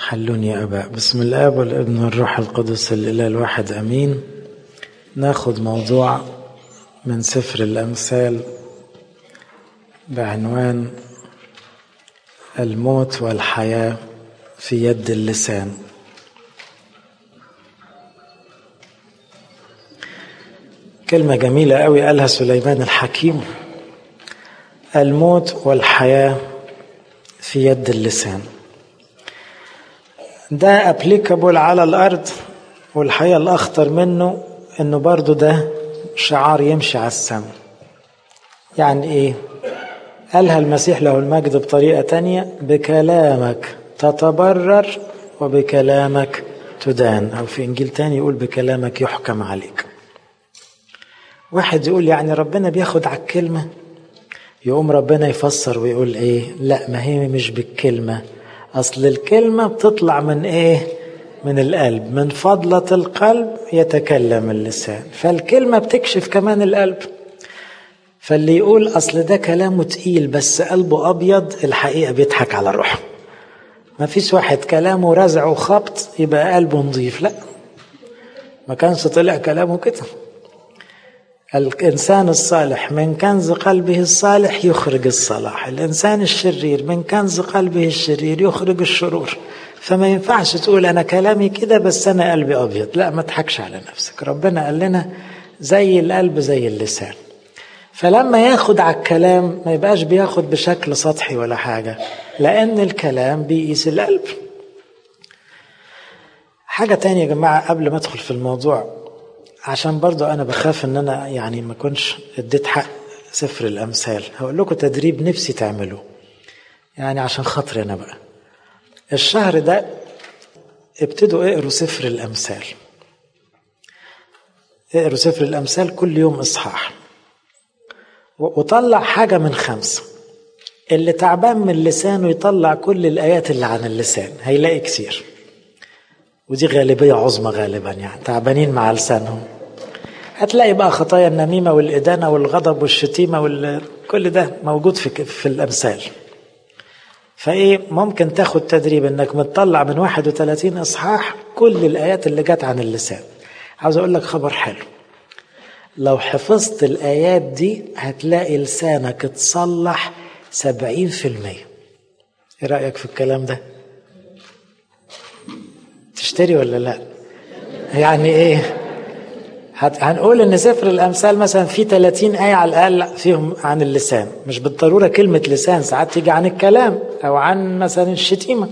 حلوني يا أباء بسم الآب والابن والروح القدس الإله الواحد أمين ناخد موضوع من سفر الأمثال بعنوان الموت والحياة في يد اللسان كلمة جميلة قوي قالها سليمان الحكيم الموت والحياة في يد اللسان ده ابليكابل على الارض والحقيقه الاخطر منه انه برضو ده شعار يمشي على السماء يعني ايه قالها المسيح له المجد بطريقه تانية بكلامك تتبرر وبكلامك تدان او في انجيل تاني يقول بكلامك يحكم عليك واحد يقول يعني ربنا بياخد على الكلمه يقوم ربنا يفسر ويقول ايه لا ما هي مش بالكلمه اصل الكلمه بتطلع من ايه من القلب من فضله القلب يتكلم اللسان فالكلمه بتكشف كمان القلب فاللي يقول اصل ده كلامه تقيل بس قلبه ابيض الحقيقه بيضحك على روحه ما فيش واحد كلامه رزع وخبط يبقى قلبه نظيف لا ما كانش طلع كلامه كده الإنسان الصالح من كنز قلبه الصالح يخرج الصلاح الإنسان الشرير من كنز قلبه الشرير يخرج الشرور فما ينفعش تقول أنا كلامي كده بس أنا قلبي أبيض لا ما تضحكش على نفسك ربنا قال لنا زي القلب زي اللسان فلما ياخد على الكلام ما يبقاش بياخد بشكل سطحي ولا حاجة لأن الكلام بيقيس القلب حاجة تانية يا جماعة قبل ما أدخل في الموضوع عشان برضو انا بخاف ان انا يعني ما كنش اديت حق سفر الامثال هقول لكم تدريب نفسي تعملوه يعني عشان خاطري انا بقى الشهر ده ابتدوا اقروا سفر الامثال اقروا سفر الامثال كل يوم اصحاح وطلع حاجه من خمسه اللي تعبان من لسانه يطلع كل الايات اللي عن اللسان هيلاقي كتير ودي غالبية عظمى غالبا يعني تعبانين مع لسانهم هتلاقي بقى خطايا النميمة والإدانة والغضب والشتيمة وكل ده موجود في في الأمثال فإيه ممكن تاخد تدريب إنك متطلع من 31 إصحاح كل الآيات اللي جت عن اللسان عاوز أقول لك خبر حلو لو حفظت الآيات دي هتلاقي لسانك اتصلح 70% إيه رأيك في الكلام ده؟ تشتري ولا لا يعني ايه هنقول ان سفر الامثال مثلا في 30 ايه على الاقل فيهم عن اللسان مش بالضروره كلمه لسان ساعات تيجي عن الكلام او عن مثلا الشتيمه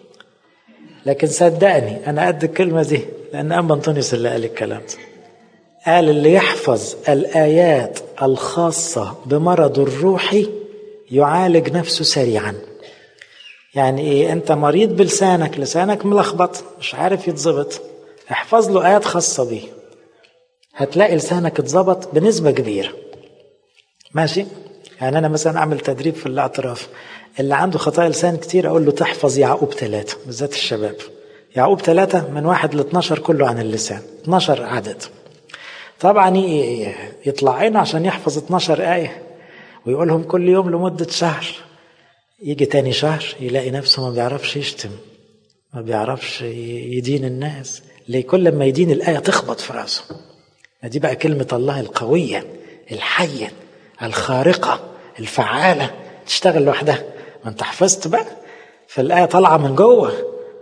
لكن صدقني انا قد الكلمه دي لان ام انطونيوس اللي قال الكلام ده قال اللي يحفظ الايات الخاصه بمرض الروحي يعالج نفسه سريعا يعني ايه انت مريض بلسانك لسانك ملخبط مش عارف يتظبط احفظ له ايات خاصه بيه هتلاقي لسانك اتظبط بنسبه كبيره ماشي يعني انا مثلا اعمل تدريب في الاعتراف اللي عنده خطايا لسان كتير اقول له تحفظ يعقوب ثلاثة بالذات الشباب يعقوب ثلاثة من واحد ل 12 كله عن اللسان 12 عدد طبعا يطلع عينه عشان يحفظ 12 آية ويقولهم كل يوم لمدة شهر يجي تاني شهر يلاقي نفسه ما بيعرفش يشتم ما بيعرفش يدين الناس ليه كل ما يدين الآية تخبط في راسه دي بقى كلمة الله القوية الحية الخارقة الفعالة تشتغل لوحدها ما انت حفظت بقى فالآية طالعة من جوه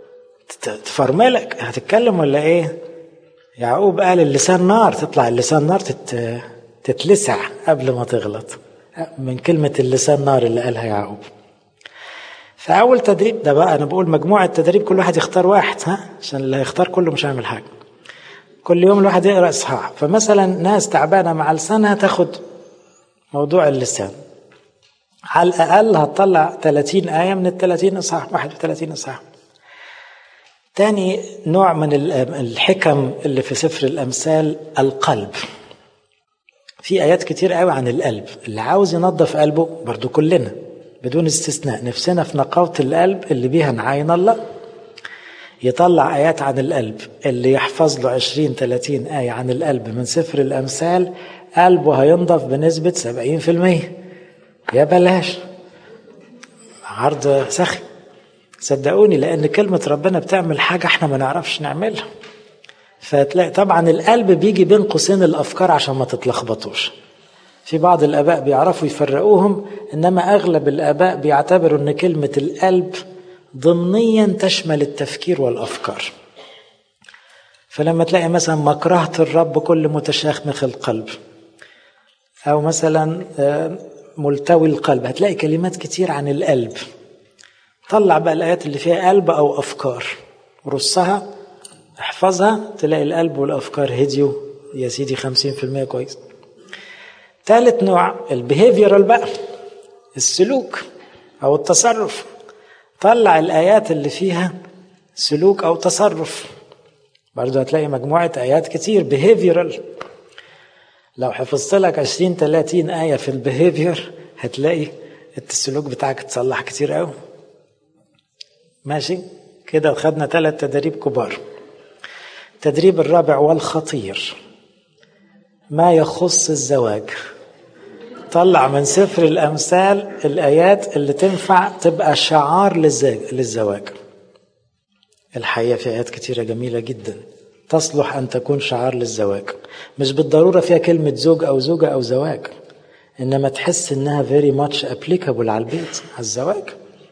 تفرملك هتتكلم ولا ايه يعقوب قال اللسان نار تطلع اللسان نار تت... تتلسع قبل ما تغلط من كلمة اللسان نار اللي قالها يعقوب فأول تدريب ده بقى أنا بقول مجموعة تدريب كل واحد يختار واحد ها عشان اللي هيختار كله مش هيعمل حاجة كل يوم الواحد يقرأ إصحاح فمثلا ناس تعبانة مع لسانها تاخد موضوع اللسان على الأقل هتطلع 30 آية من ال 30 إصحاح 31 إصحاح تاني نوع من الحكم اللي في سفر الأمثال القلب في آيات كتير قوي عن القلب اللي عاوز ينظف قلبه برضو كلنا بدون استثناء نفسنا في نقاوة القلب اللي بيها نعاين الله يطلع آيات عن القلب اللي يحفظ له 20 30 آية عن القلب من سفر الأمثال قلبه هينضف بنسبة 70% يا بلاش عرض سخي صدقوني لأن كلمة ربنا بتعمل حاجة احنا ما نعرفش نعملها فتلاقي طبعا القلب بيجي بين قوسين الأفكار عشان ما تتلخبطوش في بعض الآباء بيعرفوا يفرقوهم إنما أغلب الآباء بيعتبروا إن كلمة القلب ضمنيا تشمل التفكير والأفكار فلما تلاقي مثلا مكرهة الرب كل متشاخمخ القلب أو مثلا ملتوي القلب هتلاقي كلمات كتير عن القلب طلع بقى الآيات اللي فيها قلب أو أفكار رصها احفظها تلاقي القلب والأفكار هديوا يا سيدي خمسين في المية كويس ثالث نوع البيهيفيرال بقى السلوك أو التصرف طلع الآيات اللي فيها سلوك أو تصرف برضه هتلاقي مجموعة آيات كتير behavioral لو حفظت لك 20 30 آية في البيهيفير هتلاقي السلوك بتاعك اتصلح كتير قوي ماشي كده خدنا ثلاث تدريب كبار التدريب الرابع والخطير ما يخص الزواج طلع من سفر الأمثال الآيات اللي تنفع تبقى شعار للزواج الحقيقة في آيات كتيرة جميلة جدا تصلح أن تكون شعار للزواج مش بالضرورة فيها كلمة زوج أو زوجة أو زواج إنما تحس إنها very much applicable على البيت على الزواج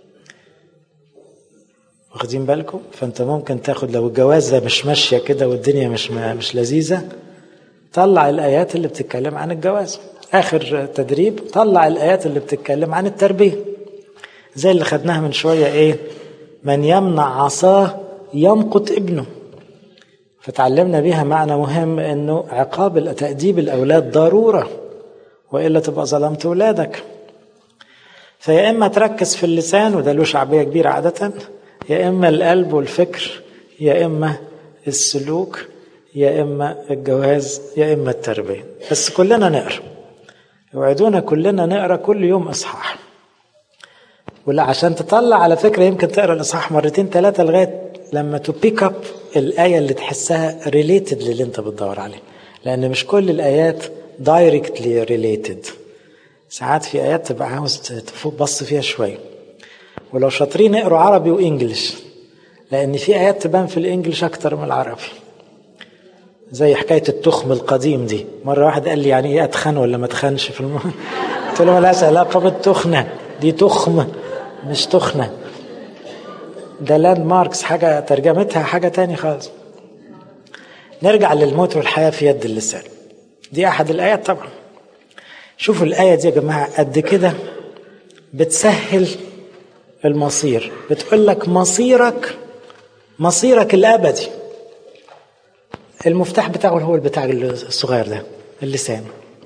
واخدين بالكم فأنت ممكن تاخد لو الجوازة مش ماشية كده والدنيا مش مش لذيذة طلع الآيات اللي بتتكلم عن الجواز آخر تدريب طلع الآيات اللي بتتكلم عن التربية زي اللي خدناها من شوية إيه من يمنع عصاه يمقت ابنه فتعلمنا بيها معنى مهم انه عقاب تأديب الاولاد ضروره والا تبقى ظلمت اولادك فيا اما تركز في اللسان وده له شعبيه كبيره عاده يا اما القلب والفكر يا اما السلوك يا اما الجواز يا اما التربيه بس كلنا نقرا يوعدونا كلنا نقرا كل يوم اصحاح ولا عشان تطلع على فكره يمكن تقرا الاصحاح مرتين ثلاثه لغايه لما تو بيك اب الايه اللي تحسها ريليتد للي انت بتدور عليه لان مش كل الايات دايركتلي ريليتد ساعات في ايات تبقى عاوز تفوق بص فيها شويه ولو شاطرين اقروا عربي وانجلش لان في ايات تبان في الانجليش اكتر من العربي زي حكايه التخم القديم دي مره واحد قال لي يعني ايه اتخن ولا ما اتخنش في الم... قلت له ملهاش علاقه بالتخنه دي تخم مش تخنه ده لاند ماركس حاجة ترجمتها حاجة تاني خالص نرجع للموت والحياة في يد اللسان دي أحد الآيات طبعا شوفوا الآية دي يا جماعة قد كده بتسهل المصير بتقول لك مصيرك مصيرك الأبدي المفتاح بتاعه هو البتاع الصغير ده اللسان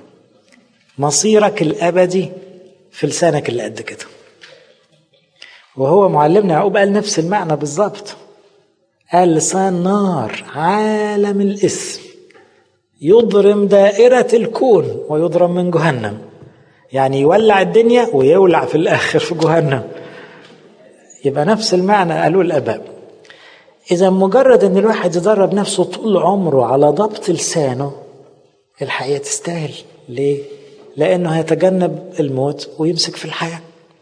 مصيرك الأبدي في لسانك اللي قد كده وهو معلمنا يعقوب قال نفس المعنى بالظبط قال لسان نار عالم الاسم يضرم دائرة الكون ويضرم من جهنم يعني يولع الدنيا ويولع في الآخر في جهنم يبقى نفس المعنى قالوا الآباء إذا مجرد إن الواحد يدرب نفسه طول عمره على ضبط لسانه الحقيقة تستاهل ليه؟ لأنه هيتجنب الموت ويمسك في الحياة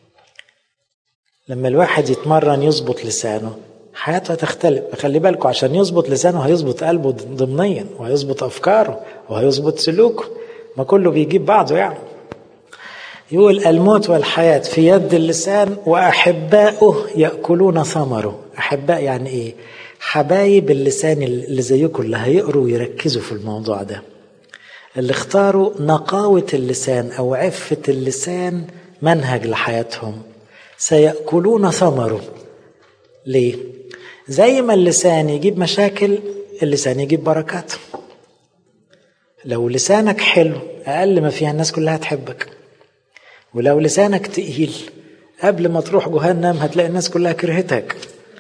لما الواحد يتمرن يظبط لسانه حياته هتختلف خلي بالكم عشان يظبط لسانه هيظبط قلبه ضمنيا وهيظبط افكاره وهيظبط سلوكه ما كله بيجيب بعضه يعني يقول الموت والحياة في يد اللسان وأحباؤه يأكلون ثمره أحباء يعني إيه حبايب اللسان اللي زيكم اللي هيقروا ويركزوا في الموضوع ده اللي اختاروا نقاوة اللسان أو عفة اللسان منهج لحياتهم سيأكلون ثمره ليه؟ زي ما اللسان يجيب مشاكل اللسان يجيب بركات لو لسانك حلو أقل ما فيها الناس كلها تحبك ولو لسانك تقيل قبل ما تروح جهنم هتلاقي الناس كلها كرهتك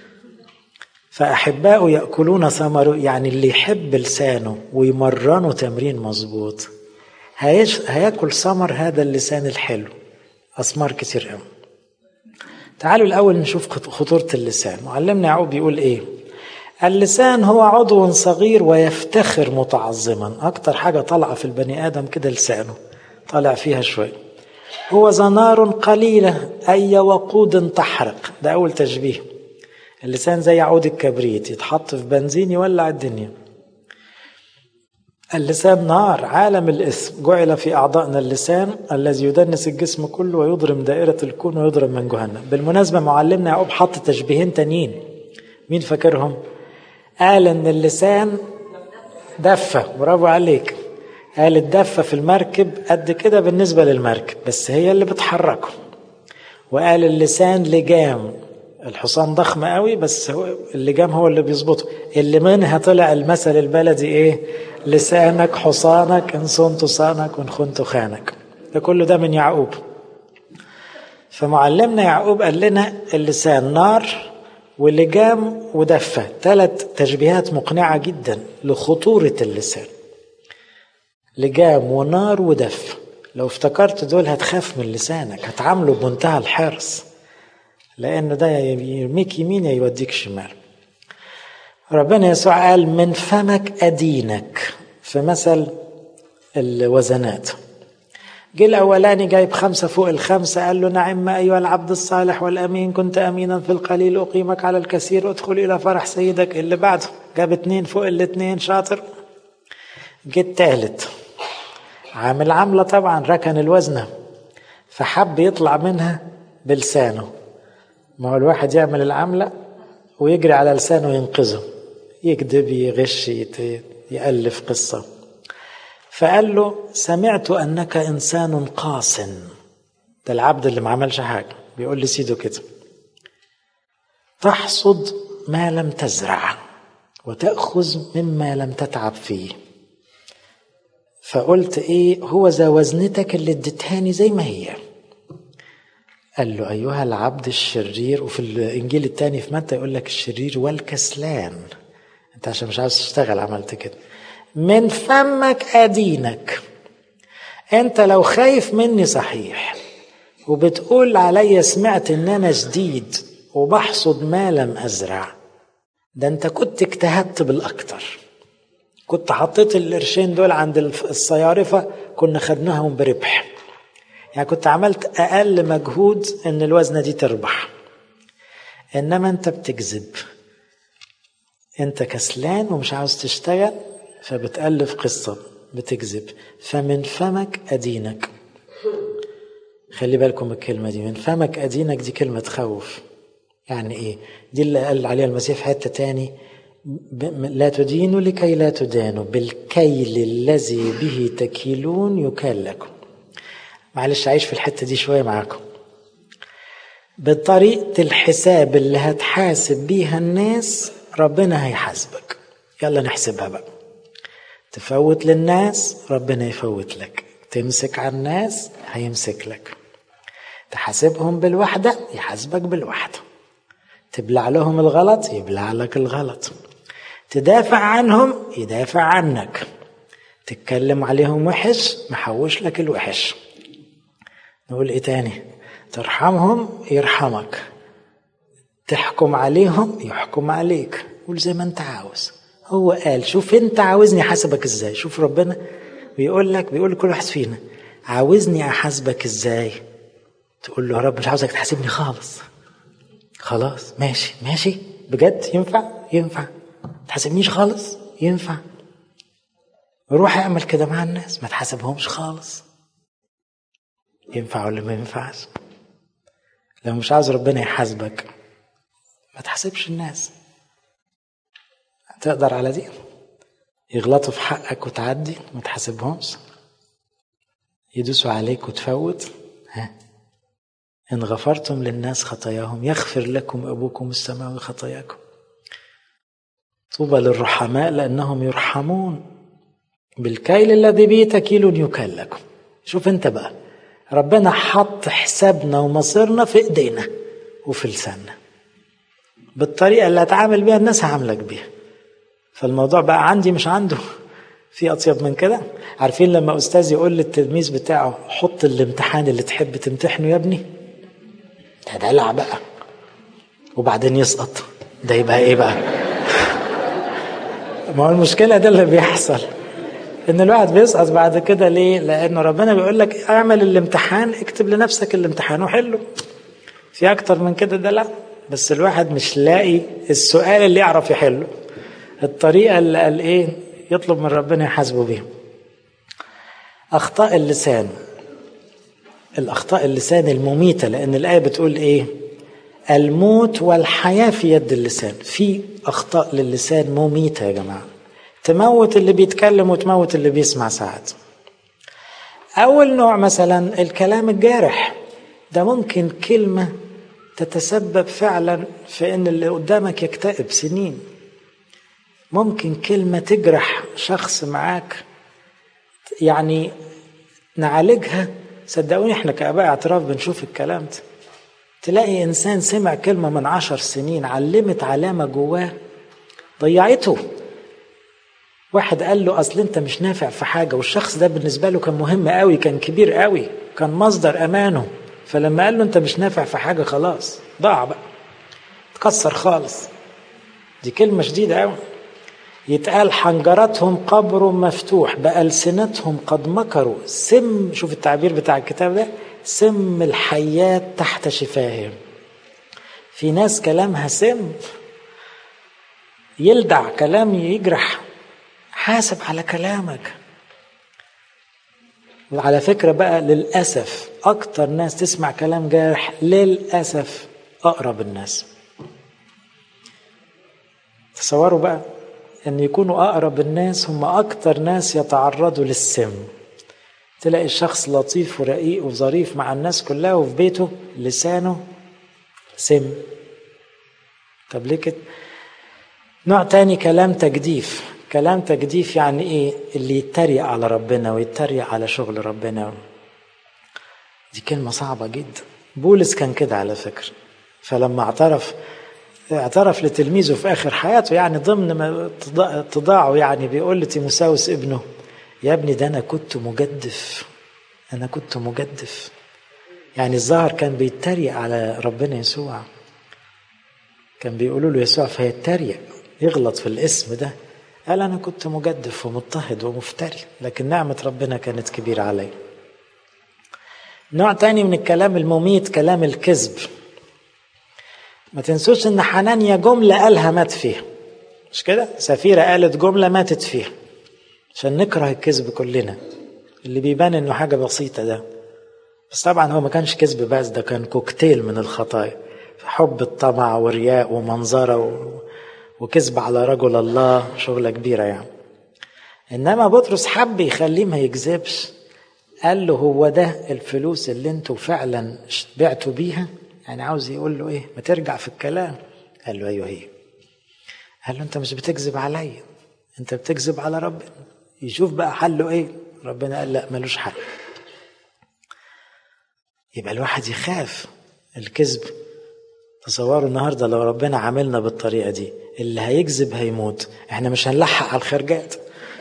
فأحباؤه يأكلون ثمره يعني اللي يحب لسانه ويمرنه تمرين مظبوط هيش هياكل ثمر هذا اللسان الحلو أثمار كتير قوي تعالوا الأول نشوف خطورة اللسان معلمنا يعقوب بيقول إيه اللسان هو عضو صغير ويفتخر متعظما أكتر حاجة طالعة في البني آدم كده لسانه طالع فيها شوية هو زنار قليلة أي وقود تحرق ده أول تشبيه اللسان زي عود الكبريت يتحط في بنزين يولع الدنيا اللسان نار عالم الإثم جعل في أعضائنا اللسان الذي يدنس الجسم كله ويضرم دائرة الكون ويضرم من جهنم بالمناسبة معلمنا يعقوب حط تشبيهين تانيين مين فاكرهم قال ان اللسان دفة برافو عليك قال الدفة في المركب قد كده بالنسبة للمركب بس هي اللي بتحركه وقال اللسان لجام الحصان ضخم قوي بس هو اللجام هو اللي بيظبطه اللي منها طلع المثل البلدي ايه لسانك حصانك ان صنت صانك وان خنت خانك ده كله ده من يعقوب فمعلمنا يعقوب قال لنا اللسان نار ولجام ودفة ثلاث تشبيهات مقنعة جدا لخطورة اللسان لجام ونار ودفة لو افتكرت دول هتخاف من لسانك هتعامله بمنتهى الحرص لأنه ده يرميك يمين يا يوديك شمال ربنا يسوع قال من فمك أدينك في مثل الوزنات جه الأولاني جايب خمسة فوق الخمسة قال له نعم أيها العبد الصالح والأمين كنت أمينا في القليل أقيمك على الكثير ادخل إلى فرح سيدك اللي بعده جاب اتنين فوق الاتنين شاطر جه التالت عامل عاملة طبعا ركن الوزنة فحب يطلع منها بلسانه ما هو الواحد يعمل العملة ويجري على لسانه ينقذه يكذب يغش يألف قصة فقال له سمعت أنك إنسان قاس ده العبد اللي ما عملش حاجة بيقول لسيده كده تحصد ما لم تزرع وتأخذ مما لم تتعب فيه فقلت ايه هو ذا وزنتك اللي اديتهاني زي ما هي قال له أيها العبد الشرير وفي الإنجيل الثاني في متى يقول لك الشرير والكسلان أنت عشان مش عاوز تشتغل عملت كده من فمك أدينك أنت لو خايف مني صحيح وبتقول عليا سمعت إن أنا جديد وبحصد ما لم أزرع ده أنت كنت اجتهدت بالأكتر كنت حطيت القرشين دول عند الصيارفة كنا خدناهم بربح يعني كنت عملت أقل مجهود إن الوزنة دي تربح إنما أنت بتكذب أنت كسلان ومش عاوز تشتغل فبتألف قصة بتكذب فمن فمك أدينك خلي بالكم الكلمة دي من فمك أدينك دي كلمة تخوف يعني إيه دي اللي قال عليها المسيح في حتة تاني لا تدينوا لكي لا تدانوا بالكيل الذي به تكيلون يكال لكم معلش عايش في الحتة دي شوية معاكم بطريقة الحساب اللي هتحاسب بيها الناس ربنا هيحاسبك يلا نحسبها بقى تفوت للناس ربنا يفوت لك تمسك على الناس هيمسك لك تحاسبهم بالوحدة يحاسبك بالوحدة تبلع لهم الغلط يبلع لك الغلط تدافع عنهم يدافع عنك تتكلم عليهم وحش محوش لك الوحش نقول ايه تاني ترحمهم يرحمك تحكم عليهم يحكم عليك قول زي ما انت عاوز هو قال شوف انت عاوزني احاسبك ازاي شوف ربنا بيقول لك بيقول لكل واحد فينا عاوزني احاسبك ازاي تقول له يا رب مش عاوزك تحاسبني خالص خلاص ماشي ماشي بجد ينفع ينفع تحاسبنيش خالص ينفع روح اعمل كده مع الناس ما تحاسبهمش خالص ينفع ولا ما ينفعش لو مش عاوز ربنا يحاسبك ما تحاسبش الناس تقدر على دي يغلطوا في حقك وتعدي ما تحاسبهمش يدوسوا عليك وتفوت ها إن غفرتم للناس خطاياهم يغفر لكم أبوكم السماوي خطاياكم طوبى للرحماء لأنهم يرحمون بالكيل الذي به تكيل يكال لكم شوف انت بقى ربنا حط حسابنا ومصيرنا في ايدينا وفي لساننا بالطريقة اللي هتعامل بيها الناس هعاملك بيها فالموضوع بقى عندي مش عنده في أطيب من كده عارفين لما أستاذ يقول للتلميذ بتاعه حط الامتحان اللي تحب تمتحنه يا ابني ده دلع بقى وبعدين يسقط ده يبقى ايه بقى ما هو المشكلة ده اللي بيحصل ان الواحد بيسقط بعد كده ليه لانه ربنا بيقول لك اعمل الامتحان اكتب لنفسك الامتحان وحله في اكتر من كده ده لا بس الواحد مش لاقي السؤال اللي يعرف يحله الطريقة اللي قال ايه يطلب من ربنا يحاسبه بيها أخطاء اللسان الأخطاء اللسان المميتة لأن الآية بتقول إيه الموت والحياة في يد اللسان في أخطاء للسان مميتة يا جماعة تموت اللي بيتكلم وتموت اللي بيسمع ساعات أول نوع مثلا الكلام الجارح ده ممكن كلمة تتسبب فعلا في ان اللي قدامك يكتئب سنين ممكن كلمة تجرح شخص معاك يعني نعالجها صدقوني احنا كآباء اعتراف بنشوف الكلام ده تلاقي انسان سمع كلمة من عشر سنين علمت علامة جواه ضيعته واحد قال له اصل انت مش نافع في حاجة والشخص ده بالنسبة له كان مهم قوي كان كبير قوي كان مصدر امانه فلما قال له انت مش نافع في حاجه خلاص ضاع بقى اتكسر خالص دي كلمه شديده قوي يتقال حنجرتهم قبر مفتوح بألسنتهم قد مكروا سم شوف التعبير بتاع الكتاب ده سم الحيات تحت شفاههم في ناس كلامها سم يلدع كلام يجرح حاسب على كلامك وعلى فكرة بقى للأسف أكتر ناس تسمع كلام جارح للأسف أقرب الناس تصوروا بقى أن يكونوا أقرب الناس هم أكتر ناس يتعرضوا للسم تلاقي الشخص لطيف ورقيق وظريف مع الناس كلها وفي بيته لسانه سم طب ليه كده نوع تاني كلام تجديف كلام تجديف يعني ايه اللي يتريق على ربنا ويتريق على شغل ربنا دي كلمة صعبة جدا بولس كان كده على فكرة فلما اعترف اعترف لتلميذه في اخر حياته يعني ضمن ما اتضاعه يعني بيقول لتيموساوس ابنه يا ابني ده انا كنت مجدف انا كنت مجدف يعني الظاهر كان بيتريق على ربنا يسوع كان بيقولوا له يسوع فيتريق يغلط في الاسم ده قال أنا كنت مجدف ومضطهد ومفتري لكن نعمة ربنا كانت كبيرة علي نوع تاني من الكلام المميت كلام الكذب ما تنسوش ان حنانيا جملة قالها مات فيها مش كده سفيرة قالت جملة ماتت فيها عشان نكره الكذب كلنا اللي بيبان انه حاجة بسيطة ده بس طبعا هو ما كانش كذب بس ده كان كوكتيل من الخطايا حب الطمع ورياء ومنظرة و... وكذب على رجل الله شغلة كبيرة يعني إنما بطرس حب يخليه ما يكذبش قال له هو ده الفلوس اللي انتوا فعلا بعتوا بيها يعني عاوز يقول له ايه ما ترجع في الكلام قال له ايوه هي قال له انت مش بتكذب عليا انت بتكذب على ربنا يشوف بقى حله ايه ربنا قال لا ملوش حل يبقى الواحد يخاف الكذب تصوروا النهارده لو ربنا عاملنا بالطريقه دي اللي هيكذب هيموت احنا مش هنلحق على الخرجات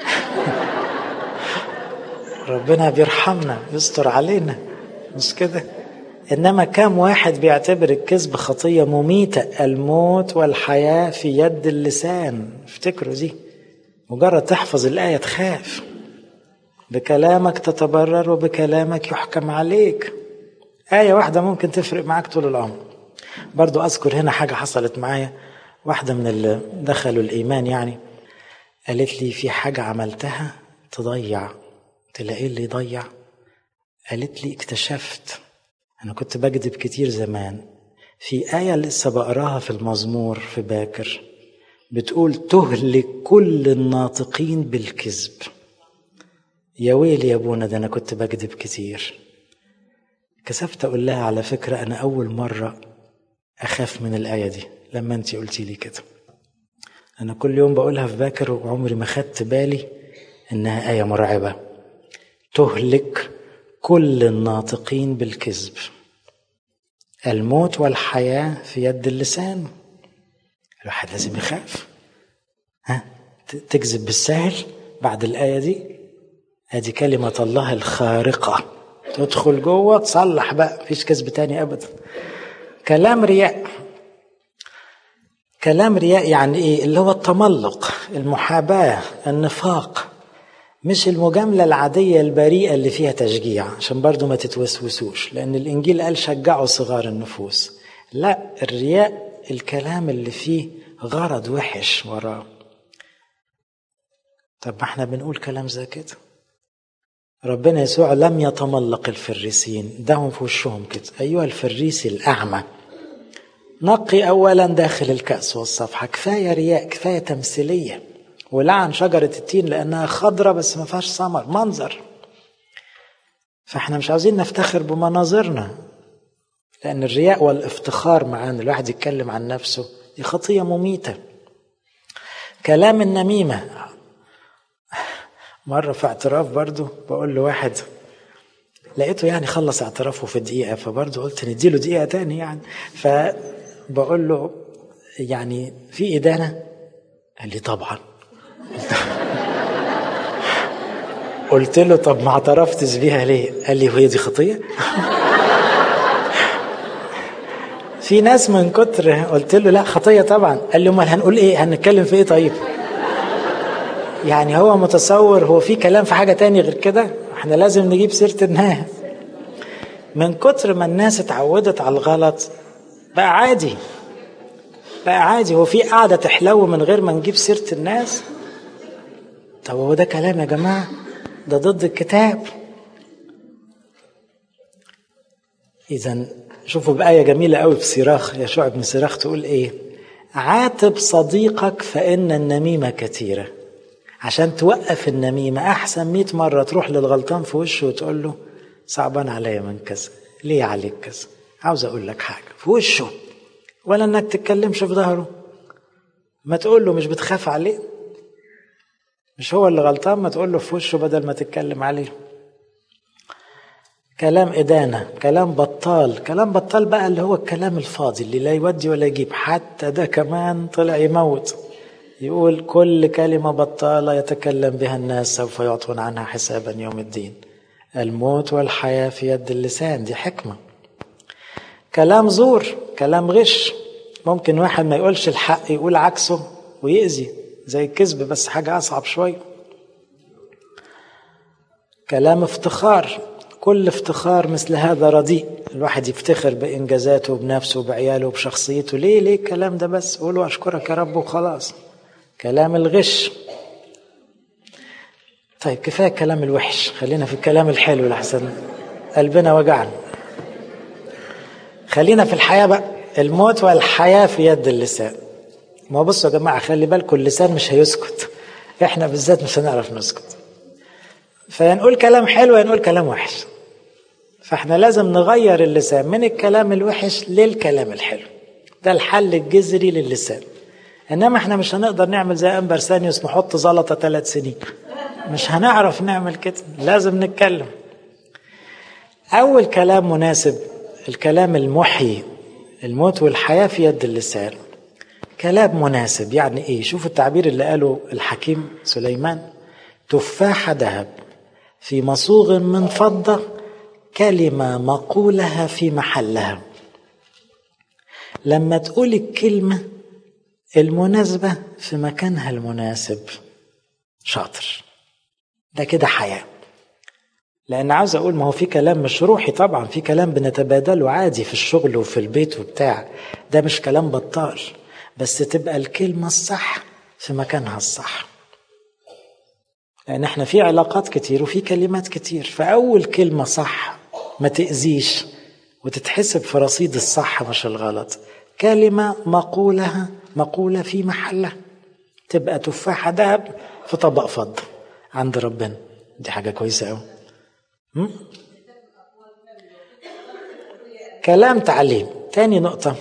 ربنا بيرحمنا يستر علينا مش كده انما كم واحد بيعتبر الكذب خطيه مميته الموت والحياه في يد اللسان افتكروا دي مجرد تحفظ الايه تخاف بكلامك تتبرر وبكلامك يحكم عليك آية واحدة ممكن تفرق معاك طول العمر برضو أذكر هنا حاجة حصلت معايا واحدة من اللي دخلوا الإيمان يعني قالت لي في حاجة عملتها تضيع تلاقي اللي يضيع قالت لي اكتشفت أنا كنت بكذب كتير زمان في آية لسه بقراها في المزمور في باكر بتقول تهلك كل الناطقين بالكذب يا ويلي يا ابونا ده أنا كنت بكذب كتير كسفت أقول لها على فكرة أنا أول مرة أخاف من الآية دي لما أنت قلتي لي كده أنا كل يوم بقولها في باكر وعمري ما خدت بالي إنها آية مرعبة تهلك كل الناطقين بالكذب الموت والحياة في يد اللسان الواحد لازم يخاف ها تكذب بالسهل بعد الآية دي هذه كلمة الله الخارقة تدخل جوه تصلح بقى مفيش كذب تاني أبدا كلام رياء كلام رياء يعني ايه اللي هو التملق المحاباة النفاق مش المجاملة العادية البريئة اللي فيها تشجيع عشان برضو ما تتوسوسوش لأن الإنجيل قال شجعوا صغار النفوس لا الرياء الكلام اللي فيه غرض وحش وراه طب ما احنا بنقول كلام زي كده ربنا يسوع لم يتملق الفريسين دهم في وشهم كده أيها الفريسي الأعمى نقي أولا داخل الكأس والصفحة كفاية رياء كفاية تمثيلية ولعن شجرة التين لأنها خضرة بس ما فيهاش ثمر منظر فاحنا مش عاوزين نفتخر بمناظرنا لأن الرياء والافتخار معانا الواحد يتكلم عن نفسه دي خطية مميتة كلام النميمة مرة في اعتراف برضو بقول له واحد لقيته يعني خلص اعترافه في دقيقة فبرضه قلت نديله دقيقة تاني يعني فبقول له يعني في إدانة قال لي طبعا قلت له طب ما اعترفتش بيها ليه قال لي وهي دي خطية في ناس من كتر قلت له لا خطية طبعا قال لي امال هنقول ايه هنتكلم في ايه طيب يعني هو متصور هو في كلام في حاجة تاني غير كده احنا لازم نجيب سيرة الناس من كتر ما الناس اتعودت على الغلط بقى عادي بقى عادي هو في قاعدة تحلو من غير ما نجيب سيرة الناس طب هو ده كلام يا جماعة ده ضد الكتاب إذا شوفوا بآية جميلة قوي في صراخ يشوع بن صراخ تقول إيه عاتب صديقك فإن النميمة كثيرة عشان توقف النميمة أحسن مئة مرة تروح للغلطان في وشه وتقول له صعبان عليا من كذا ليه عليك كذا عاوز أقول لك حاجة في وشه ولا إنك تتكلمش في ظهره ما تقول له مش بتخاف عليه مش هو اللي غلطان ما تقول له في وشه بدل ما تتكلم عليه كلام إدانة كلام بطال كلام بطال بقى اللي هو الكلام الفاضي اللي لا يودي ولا يجيب حتى ده كمان طلع يموت يقول كل كلمة بطالة يتكلم بها الناس سوف يعطون عنها حسابا يوم الدين الموت والحياة في يد اللسان دي حكمة كلام زور كلام غش ممكن واحد ما يقولش الحق يقول عكسه ويأذي زي الكذب بس حاجة أصعب شوية كلام افتخار كل افتخار مثل هذا رديء الواحد يفتخر بإنجازاته بنفسه بعياله بشخصيته ليه ليه الكلام ده بس قولوا أشكرك يا رب وخلاص كلام الغش طيب كفاية الكلام الوحش خلينا في الكلام الحلو لحسن قلبنا وجعنا خلينا في الحياة بقى الموت والحياة في يد اللسان ما بصوا يا جماعة خلي بالكم اللسان مش هيسكت احنا بالذات مش هنعرف نسكت فينقول كلام حلو ينقول كلام وحش فاحنا لازم نغير اللسان من الكلام الوحش للكلام الحلو ده الحل الجذري للسان انما احنا مش هنقدر نعمل زي امبرسانيوس نحط زلطه ثلاث سنين مش هنعرف نعمل كده لازم نتكلم اول كلام مناسب الكلام المحيي الموت والحياه في يد اللسان كلام مناسب يعني ايه شوف التعبير اللي قاله الحكيم سليمان تفاحه ذهب في مصوغ من فضه كلمه مقولها في محلها لما تقول الكلمه المناسبة في مكانها المناسب شاطر ده كده حياة لأن عاوز أقول ما هو في كلام مش روحي طبعا في كلام بنتبادله عادي في الشغل وفي البيت وبتاع ده مش كلام بطال بس تبقى الكلمة الصح في مكانها الصح لأن احنا في علاقات كتير وفي كلمات كتير فأول كلمة صح ما تأذيش وتتحسب في رصيد الصح مش الغلط كلمة مقولها مقولة في محلها تبقى تفاحة ذهب في طبق فضة عند ربنا دي حاجة كويسة أوي كلام تعليم تاني نقطة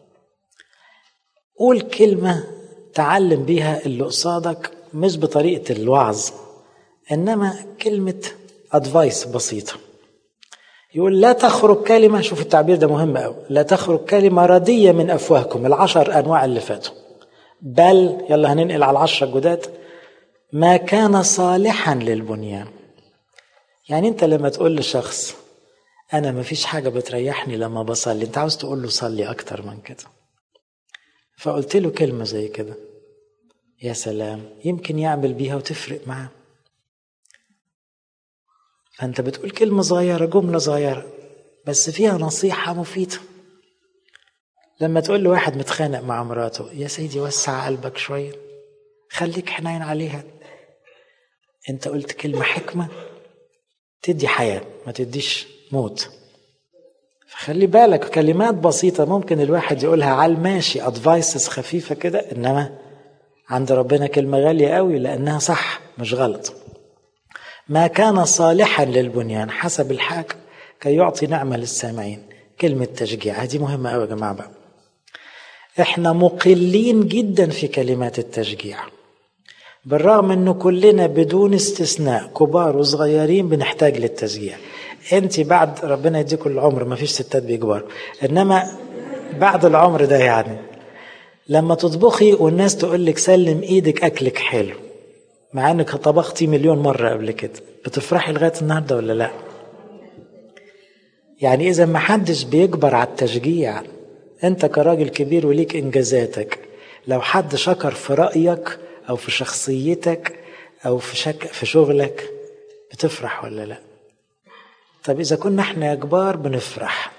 قول كلمة تعلم بيها اللي قصادك مش بطريقة الوعظ إنما كلمة أدفايس بسيطة يقول لا تخرج كلمة شوف التعبير ده مهم قوي لا تخرج كلمة ردية من أفواهكم العشر أنواع اللي فاتوا بل يلا هننقل على العشرة الجداد ما كان صالحا للبنيان يعني أنت لما تقول لشخص أنا ما فيش حاجة بتريحني لما بصلي أنت عاوز تقول له صلي أكتر من كده فقلت له كلمة زي كده يا سلام يمكن يعمل بيها وتفرق معاه فأنت بتقول كلمة صغيرة جملة صغيرة بس فيها نصيحة مفيدة لما تقول لواحد متخانق مع مراته يا سيدي وسع قلبك شوية خليك حنين عليها انت قلت كلمة حكمة تدي حياة ما تديش موت فخلي بالك كلمات بسيطة ممكن الواحد يقولها على الماشي ادفايسز خفيفة كده انما عند ربنا كلمة غالية قوي لأنها صح مش غلط ما كان صالحا للبنيان حسب الحاكم كي يعطي نعمة للسامعين كلمة تشجيع هذه مهمة قوي يا جماعة بقى احنا مقلين جدا في كلمات التشجيع بالرغم انه كلنا بدون استثناء كبار وصغيرين بنحتاج للتشجيع انت بعد ربنا يديكم العمر ما فيش ستات بيكبروا انما بعد العمر ده يعني لما تطبخي والناس تقول لك سلم ايدك اكلك حلو مع انك طبختي مليون مره قبل كده بتفرحي لغايه النهارده ولا لا يعني اذا ما حدش بيكبر على التشجيع انت كراجل كبير وليك انجازاتك لو حد شكر في رايك او في شخصيتك او في شك في شغلك بتفرح ولا لا طب اذا كنا احنا كبار بنفرح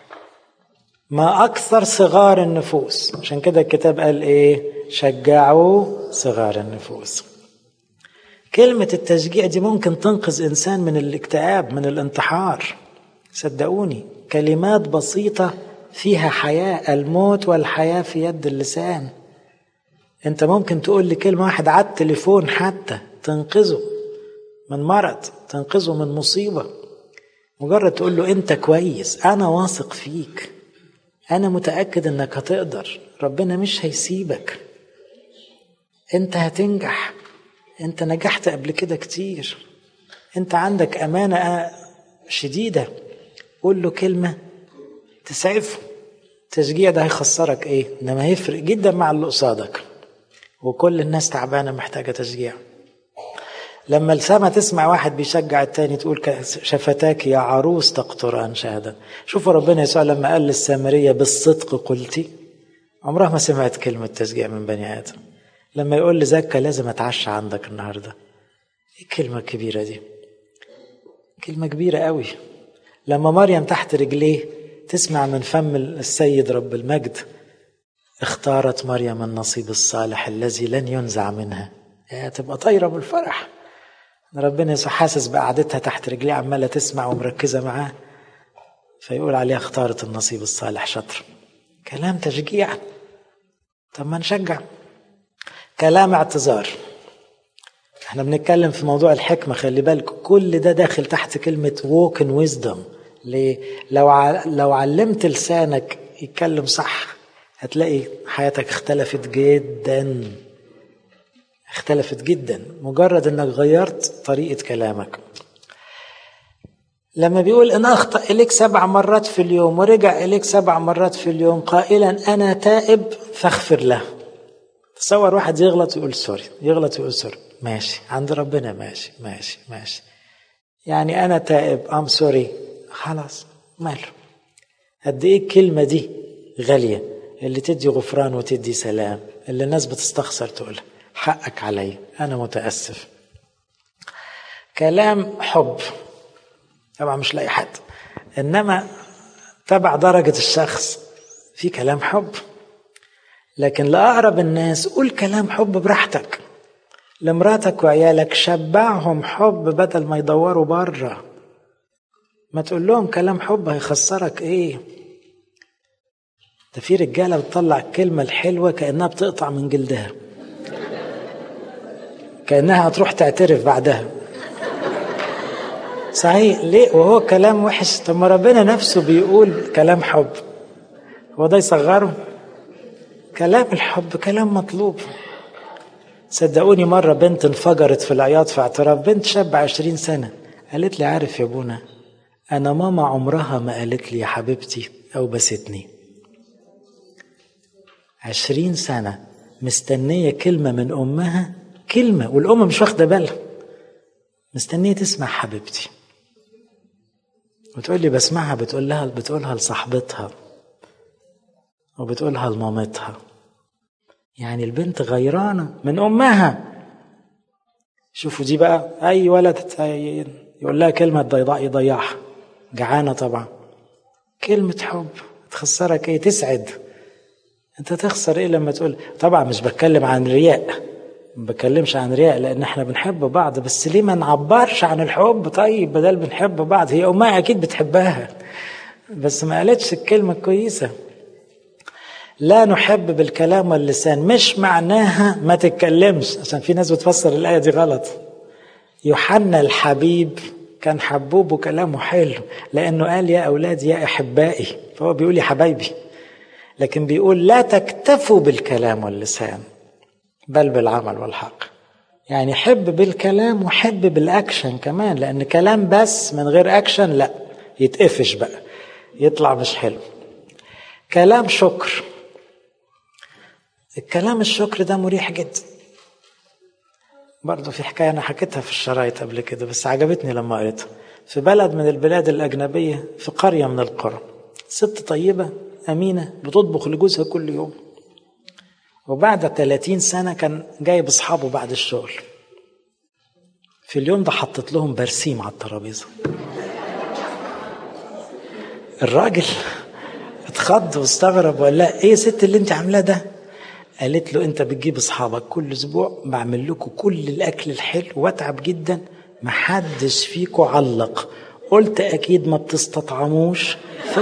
ما اكثر صغار النفوس عشان كده الكتاب قال ايه شجعوا صغار النفوس كلمة التشجيع دي ممكن تنقذ إنسان من الاكتئاب من الانتحار صدقوني كلمات بسيطة فيها حياة الموت والحياة في يد اللسان انت ممكن تقول لكلمة واحد على التليفون حتى تنقذه من مرض تنقذه من مصيبة مجرد تقول له انت كويس انا واثق فيك انا متأكد انك هتقدر ربنا مش هيسيبك انت هتنجح انت نجحت قبل كده كتير انت عندك امانة شديدة قول له كلمة تسعفه التشجيع ده هيخسرك ايه انما هيفرق جدا مع اللي قصادك وكل الناس تعبانة محتاجة تشجيع لما السما تسمع واحد بيشجع التاني تقول شفتاك يا عروس تقطران شهدا شوفوا ربنا يسوع لما قال للسامرية بالصدق قلتي عمرها ما سمعت كلمة تشجيع من بني آدم لما يقول لزكا لازم اتعشى عندك النهاردة ايه الكلمة الكبيرة دي كلمة كبيرة قوي لما مريم تحت رجليه تسمع من فم السيد رب المجد اختارت مريم النصيب الصالح الذي لن ينزع منها يا تبقى طايرة بالفرح ربنا يسوع حاسس بقعدتها تحت رجليه عمالة تسمع ومركزة معاه فيقول عليها اختارت النصيب الصالح شطر كلام تشجيع طب ما نشجع كلام اعتذار احنا بنتكلم في موضوع الحكمة خلي بالك كل ده داخل تحت كلمة walk in wisdom ليه؟ لو ع... لو علمت لسانك يتكلم صح هتلاقي حياتك اختلفت جدا اختلفت جدا مجرد انك غيرت طريقة كلامك لما بيقول ان اخطأ اليك سبع مرات في اليوم ورجع اليك سبع مرات في اليوم قائلا انا تائب فاغفر له تصور واحد يغلط ويقول سوري يغلط ويقول سوري ماشي عند ربنا ماشي ماشي ماشي يعني انا تائب ام سوري خلاص ماله قد ايه الكلمه دي غاليه اللي تدي غفران وتدي سلام اللي الناس بتستخسر تقولها حقك علي انا متاسف كلام حب طبعا مش لاقي حد انما تبع درجه الشخص في كلام حب لكن لأقرب الناس قول كلام حب براحتك لمراتك وعيالك شبعهم حب بدل ما يدوروا بره ما تقول لهم كلام حب هيخسرك ايه ده في رجاله بتطلع الكلمه الحلوه كانها بتقطع من جلدها كانها هتروح تعترف بعدها صحيح ليه وهو كلام وحش طب ما ربنا نفسه بيقول كلام حب هو ده يصغره كلام الحب كلام مطلوب صدقوني مرة بنت انفجرت في العياط في اعتراف بنت شاب عشرين سنة قالت لي عارف يا ابونا أنا ماما عمرها ما قالت لي يا حبيبتي أو بستني عشرين سنة مستنية كلمة من أمها كلمة والأم مش واخدة بالها مستنية تسمع حبيبتي وتقول لي بسمعها بتقول لها بتقولها لصاحبتها وبتقولها لمامتها يعني البنت غيرانة من أمها شوفوا دي بقى أي ولد يقول لها كلمة ضيضاء يضيعها جعانة طبعا كلمة حب تخسرك ايه تسعد انت تخسر ايه لما تقول طبعا مش بتكلم عن رياء ما بتكلمش عن رياء لان احنا بنحب بعض بس ليه ما نعبرش عن الحب طيب بدل بنحب بعض هي امها اكيد بتحبها بس ما قالتش الكلمه كويسه لا نحب بالكلام واللسان مش معناها ما تتكلمش عشان في ناس بتفسر الايه دي غلط يوحنا الحبيب كان حبوب وكلامه حلو لانه قال يا اولادي يا احبائي فهو بيقول يا حبايبي لكن بيقول لا تكتفوا بالكلام واللسان بل بالعمل والحق يعني حب بالكلام وحب بالاكشن كمان لان كلام بس من غير اكشن لا يتقفش بقى يطلع مش حلو كلام شكر الكلام الشكر ده مريح جدا برضه في حكايه انا حكيتها في الشرايط قبل كده بس عجبتني لما قريتها في بلد من البلاد الاجنبيه في قريه من القرى ست طيبه امينه بتطبخ لجوزها كل يوم وبعد 30 سنه كان جايب اصحابه بعد الشغل في اليوم ده حطت لهم برسيم على الترابيزه الراجل اتخض واستغرب وقال لها ايه يا ست اللي انت عاملاه ده قالت له انت بتجيب اصحابك كل اسبوع بعمل لكم كل الاكل الحلو واتعب جدا محدش فيكم علق قلت اكيد ما بتستطعموش ف...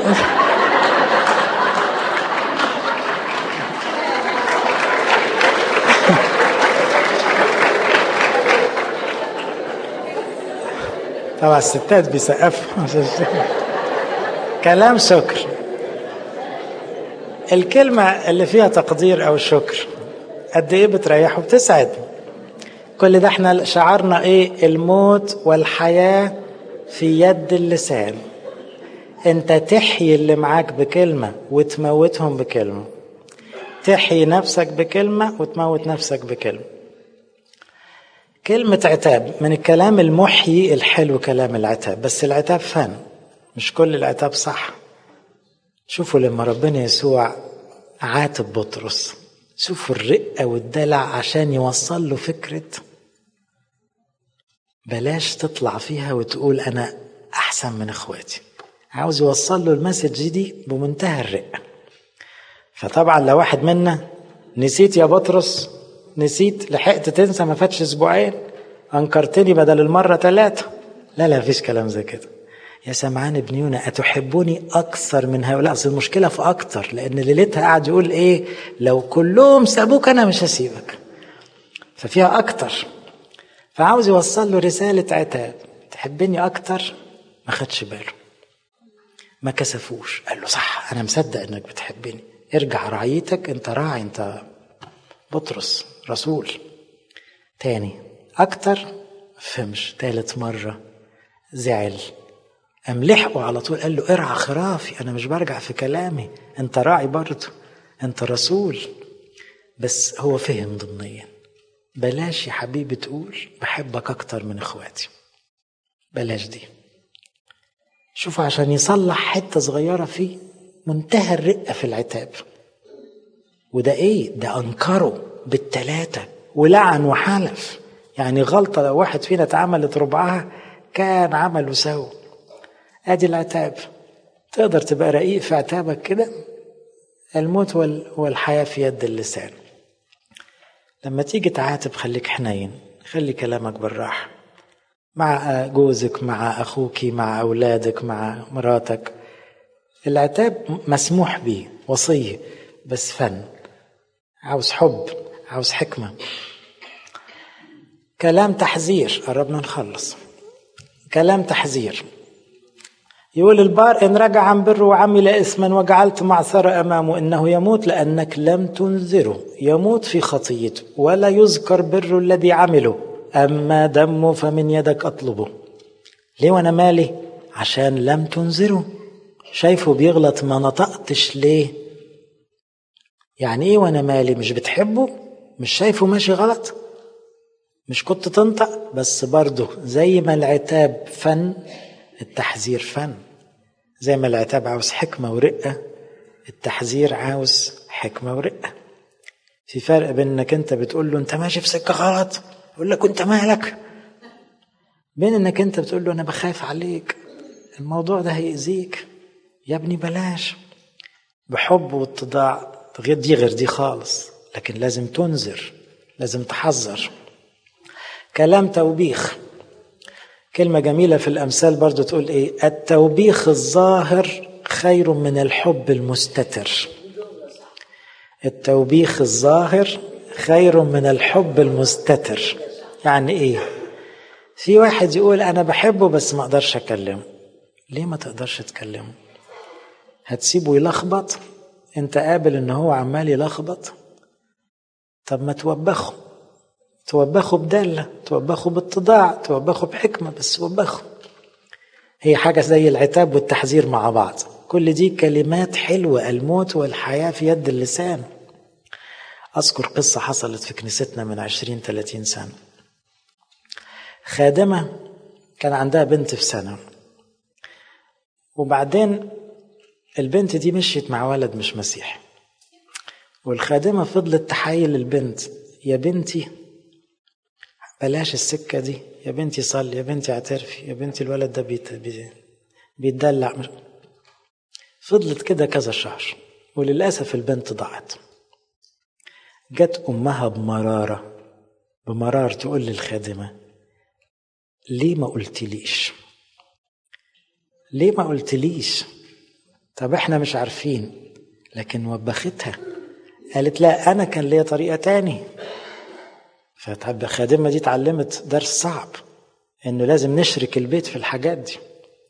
طبعا الستات بيسقفوا كلام شكر الكلمة اللي فيها تقدير أو شكر قد إيه بتريح وبتسعد كل ده احنا شعارنا إيه الموت والحياة في يد اللسان انت تحيي اللي معاك بكلمة وتموتهم بكلمة تحيي نفسك بكلمة وتموت نفسك بكلمة كلمة عتاب من الكلام المحيي الحلو كلام العتاب بس العتاب فن مش كل العتاب صح شوفوا لما ربنا يسوع عاتب بطرس شوفوا الرقة والدلع عشان يوصل له فكرة بلاش تطلع فيها وتقول أنا أحسن من إخواتي عاوز يوصل له المسج دي بمنتهى الرقة فطبعا لو واحد منا نسيت يا بطرس نسيت لحقت تنسى ما فاتش اسبوعين انكرتني بدل المره ثلاثه لا لا فيش كلام زي كده يا سمعان ابن يونا أتحبني أكثر من هؤلاء أصل المشكلة في أكثر لأن ليلتها قاعد يقول إيه لو كلهم سابوك أنا مش هسيبك ففيها أكثر فعاوز يوصل له رسالة عتاب تحبني أكثر ما خدش باله ما كسفوش قال له صح أنا مصدق إنك بتحبني ارجع رعيتك أنت راعي أنت بطرس رسول تاني أكتر فهمش تالت مرة زعل قام لحقه على طول قال له ارعى خرافي أنا مش برجع في كلامي أنت راعي برضه أنت رسول بس هو فهم ضمنيا بلاش يا حبيبي تقول بحبك أكتر من إخواتي بلاش دي شوف عشان يصلح حتة صغيرة فيه منتهى الرقة في العتاب وده ايه ده انكره بالتلاتة ولعن وحلف يعني غلطة لو واحد فينا اتعملت ربعها كان عمل وسوى ادي العتاب تقدر تبقى رقيق في عتابك كده الموت والحياة في يد اللسان لما تيجي تعاتب خليك حنين خلي كلامك بالراحة مع جوزك مع أخوك مع أولادك مع مراتك العتاب مسموح به وصية بس فن عاوز حب عاوز حكمة كلام تحذير قربنا نخلص كلام تحذير يقول البار إن رجع عن بره وعمل إثما وجعلت معثرة أمامه إنه يموت لأنك لم تنذره يموت في خطيته ولا يذكر بر الذي عمله أما دمه فمن يدك أطلبه ليه وأنا مالي عشان لم تنذره شايفه بيغلط ما نطقتش ليه يعني ايه وانا مالي مش بتحبه مش شايفه ماشي غلط مش كنت تنطق بس برضه زي ما العتاب فن التحذير فن زي ما العتاب عاوز حكمة ورقة التحذير عاوز حكمة ورقة في فرق بين انك انت بتقول له انت ماشي في سكة غلط يقول لك انت مالك بين انك انت بتقول له انا بخاف عليك الموضوع ده هيأذيك يا ابني بلاش بحب واتضاع غير دي غير دي خالص لكن لازم تنذر لازم تحذر كلام توبيخ كلمة جميلة في الأمثال برضو تقول إيه التوبيخ الظاهر خير من الحب المستتر التوبيخ الظاهر خير من الحب المستتر يعني إيه في واحد يقول أنا بحبه بس ما أقدرش أكلمه ليه ما تقدرش تكلمه هتسيبه يلخبط انت قابل ان هو عمال يلخبط طب ما توبخه توبخه بدالة توبخه باتضاع توبخه بحكمة بس توبخه هي حاجة زي العتاب والتحذير مع بعض كل دي كلمات حلوة الموت والحياة في يد اللسان أذكر قصة حصلت في كنيستنا من عشرين ثلاثين سنة خادمة كان عندها بنت في سنة وبعدين البنت دي مشيت مع ولد مش مسيحي والخادمة فضلت تحايل البنت يا بنتي بلاش السكة دي يا بنتي صلي يا بنتي اعترفي يا بنتي الولد ده بيت بيتدلع فضلت كده كذا شهر وللأسف البنت ضاعت جت أمها بمرارة بمرار تقول للخادمة ليه ما قلتليش ليه ما قلتليش طب احنا مش عارفين لكن وبختها قالت لا انا كان ليا طريقه تاني فالخادمه دي اتعلمت درس صعب انه لازم نشرك البيت في الحاجات دي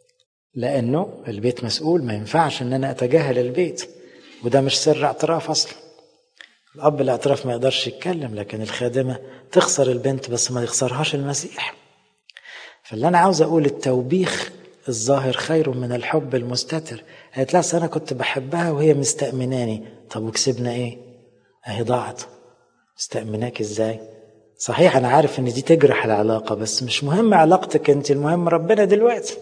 لانه البيت مسؤول ما ينفعش ان انا اتجاهل البيت وده مش سر اعتراف اصلا الاب الاعتراف ما يقدرش يتكلم لكن الخادمه تخسر البنت بس ما يخسرهاش المسيح فاللي انا عاوز اقول التوبيخ الظاهر خير من الحب المستتر قالت لها انا كنت بحبها وهي مستأمناني طب وكسبنا ايه اهي ضاعت مستأمناك ازاي صحيح انا عارف ان دي تجرح العلاقه بس مش مهم علاقتك انت المهم ربنا دلوقتي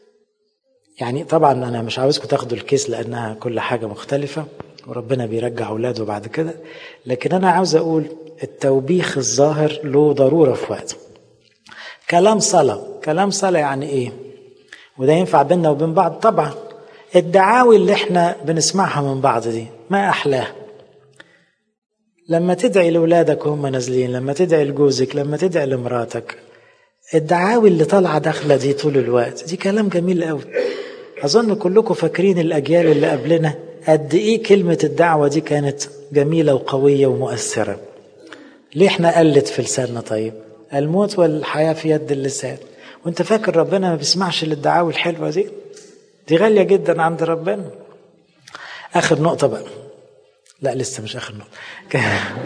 يعني طبعا انا مش عاوزكم تاخدوا الكيس لانها كل حاجه مختلفه وربنا بيرجع اولاده بعد كده لكن انا عاوز اقول التوبيخ الظاهر له ضروره في وقت كلام صلاه كلام صلاه يعني ايه وده ينفع بيننا وبين بعض طبعا الدعاوي اللي احنا بنسمعها من بعض دي ما احلاها لما تدعي لاولادك وهم نازلين لما تدعي لجوزك لما تدعي لمراتك الدعاوي اللي طالعه داخله دي طول الوقت دي كلام جميل قوي اظن كلكم فاكرين الاجيال اللي قبلنا قد ايه كلمه الدعوه دي كانت جميله وقويه ومؤثره ليه احنا قلت في لساننا طيب الموت والحياه في يد اللسان وانت فاكر ربنا ما بيسمعش للدعاوي الحلوه دي دي غاليه جدا عند ربنا اخر نقطه بقى لا لسه مش اخر نقطه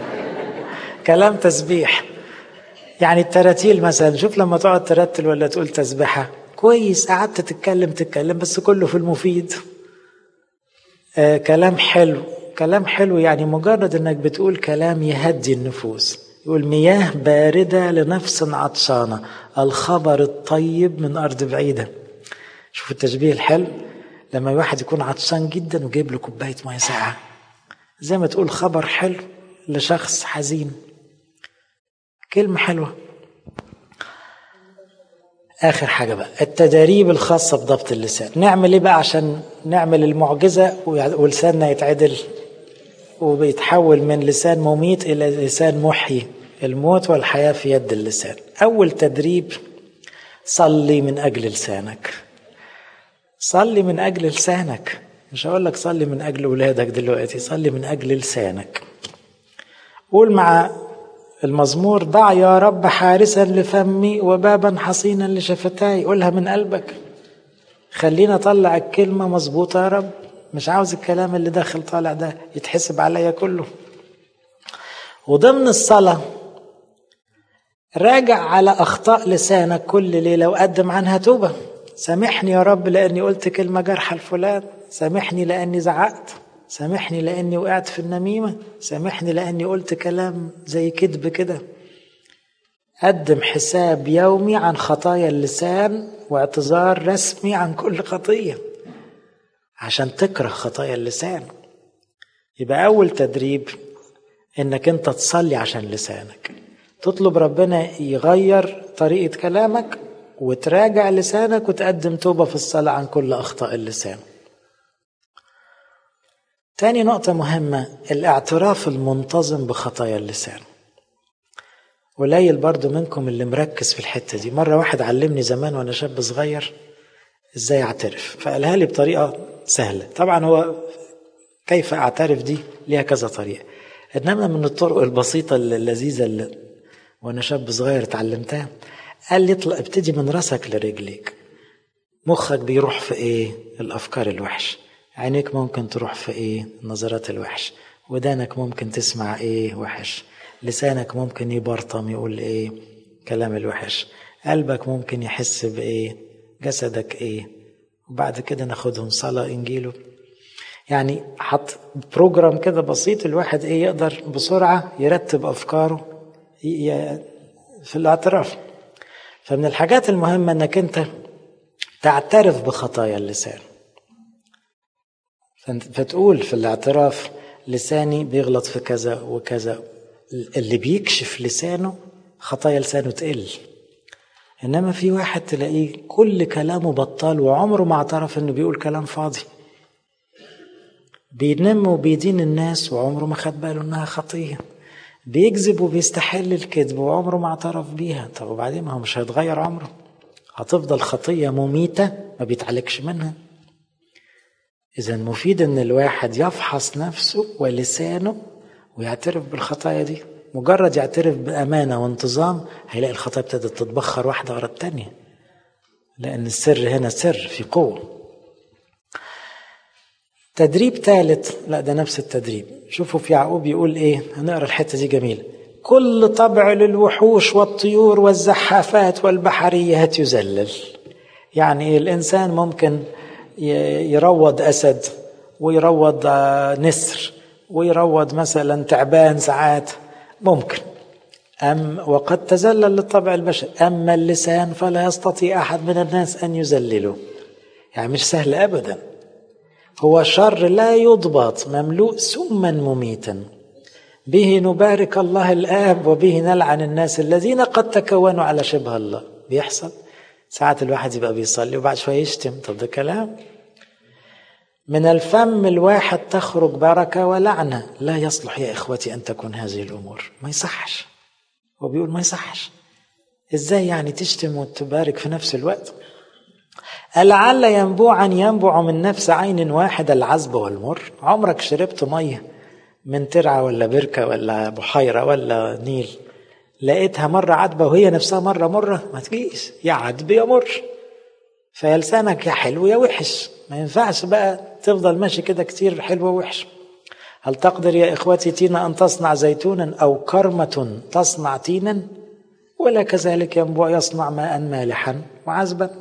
كلام تسبيح يعني التراتيل مثلا شوف لما تقعد ترتل ولا تقول تسبيحه كويس قعدت تتكلم تتكلم بس كله في المفيد آه كلام حلو كلام حلو يعني مجرد انك بتقول كلام يهدي النفوس يقول مياه باردة لنفس عطشانة الخبر الطيب من أرض بعيدة شوف التشبيه الحلو لما واحد يكون عطشان جدا وجايب له كوباية مية ساقعة زي ما تقول خبر حلو لشخص حزين كلمة حلوة آخر حاجة بقى التداريب الخاصة بضبط اللسان نعمل إيه بقى عشان نعمل المعجزة ولساننا يتعدل وبيتحول من لسان مميت إلى لسان محيي الموت والحياة في يد اللسان أول تدريب صلي من أجل لسانك صلي من أجل لسانك مش هقول لك صلي من أجل أولادك دلوقتي صلي من أجل لسانك قول مع المزمور ضع يا رب حارسا لفمي وبابا حصينا لشفتاي قولها من قلبك خلينا اطلع الكلمه مظبوطه يا رب مش عاوز الكلام اللي داخل طالع ده يتحسب عليا كله وضمن الصلاه راجع على اخطاء لسانك كل ليله وقدم عنها توبه سامحني يا رب لاني قلت كلمه جارحه لفلان سامحني لاني زعقت سامحني لاني وقعت في النميمه سامحني لاني قلت كلام زي كذب كده قدم حساب يومي عن خطايا اللسان واعتذار رسمي عن كل خطيه عشان تكره خطايا اللسان يبقى اول تدريب انك انت تصلي عشان لسانك تطلب ربنا يغير طريقه كلامك وتراجع لسانك وتقدم توبه في الصلاه عن كل اخطاء اللسان تاني نقطة مهمة الاعتراف المنتظم بخطايا اللسان قليل برضو منكم اللي مركز في الحتة دي مرة واحد علمني زمان وأنا شاب صغير إزاي أعترف فقالها لي بطريقة سهلة طبعا هو كيف أعترف دي ليها كذا طريقة إنما من الطرق البسيطة اللذيذة اللي وأنا شاب صغير اتعلمتها قال لي اطلع ابتدي من راسك لرجليك مخك بيروح في ايه الافكار الوحش عينيك ممكن تروح في ايه النظرات الوحش ودانك ممكن تسمع ايه وحش لسانك ممكن يبرطم يقول ايه كلام الوحش قلبك ممكن يحس بايه جسدك ايه وبعد كده ناخدهم صلاة انجيله يعني حط بروجرام كده بسيط الواحد ايه يقدر بسرعة يرتب افكاره في الاعتراف فمن الحاجات المهمة انك انت تعترف بخطايا اللسان فتقول في الاعتراف لساني بيغلط في كذا وكذا اللي بيكشف لسانه خطايا لسانه تقل انما في واحد تلاقيه كل كلامه بطال وعمره ما اعترف انه بيقول كلام فاضي بينم وبيدين الناس وعمره ما خد باله انها خطيه بيكذب وبيستحل الكذب وعمره ما اعترف بيها طب وبعدين ما هو مش هيتغير عمره هتفضل خطية مميتة ما بيتعالجش منها إذا مفيد إن الواحد يفحص نفسه ولسانه ويعترف بالخطايا دي مجرد يعترف بأمانة وانتظام هيلاقي الخطايا ابتدت تتبخر واحدة ورا التانية لأن السر هنا سر في قوة تدريب ثالث لا ده نفس التدريب شوفوا في يعقوب يقول ايه هنقرا الحته دي جميله كل طبع للوحوش والطيور والزحافات والبحريات يذلل يعني الانسان ممكن يروض اسد ويروض نسر ويروض مثلا تعبان ساعات ممكن أم وقد تذلل للطبع البشري أما اللسان فلا يستطيع أحد من الناس أن يذلله يعني مش سهل أبدا هو شر لا يضبط مملوء سما مميتا به نبارك الله الآب وبه نلعن الناس الذين قد تكونوا على شبه الله بيحصل ساعات الواحد يبقى بيصلي وبعد شوية يشتم طب ده كلام من الفم الواحد تخرج بركة ولعنة لا يصلح يا إخوتي أن تكون هذه الأمور ما يصحش هو بيقول ما يصحش إزاي يعني تشتم وتبارك في نفس الوقت لعل ينبوعا ينبع من نفس عين واحدة العذب والمر عمرك شربت مية من ترعة ولا بركة ولا بحيرة ولا نيل لقيتها مرة عذبة وهي نفسها مرة مرة ما تجيش يا عذب يا مر فيا لسانك يا حلو يا وحش ما ينفعش بقى تفضل ماشي كده كتير حلو ووحش هل تقدر يا إخوتي تينا أن تصنع زيتونا أو كرمة تصنع تينا ولا كذلك ينبوع يصنع ماء مالحا وعذبا